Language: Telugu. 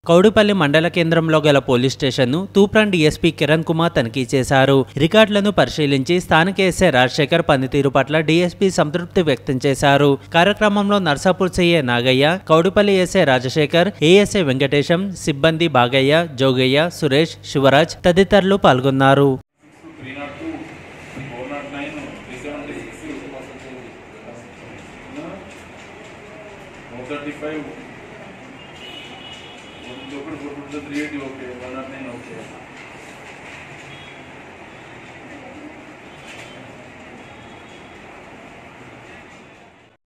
కౌడుపల్లి మండల కేంద్రంలో గల పోలీస్ స్టేషన్ను తూప్రాన్ డీఎస్పీ కిరణ్ కుమార్ తనిఖీ చేశారు రికార్డులను పరిశీలించి స్థానిక ఎస్ఐ రాజశేఖర్ పనితీరు పట్ల డీఎస్పీ సంతృప్తి వ్యక్తం చేశారు కార్యక్రమంలో Narsapur CA Nagaiah Kowdipalli SI Rajasekhar ASI Venkatesham సిబ్బంది బాగయ్య జోగయ్య సురేష్ శివరాజ్ తదితరులు పాల్గొన్నారు three nought two four nought nine three seventy six one thirty five ఒకటి four fifty three eighty okay one nought nine okay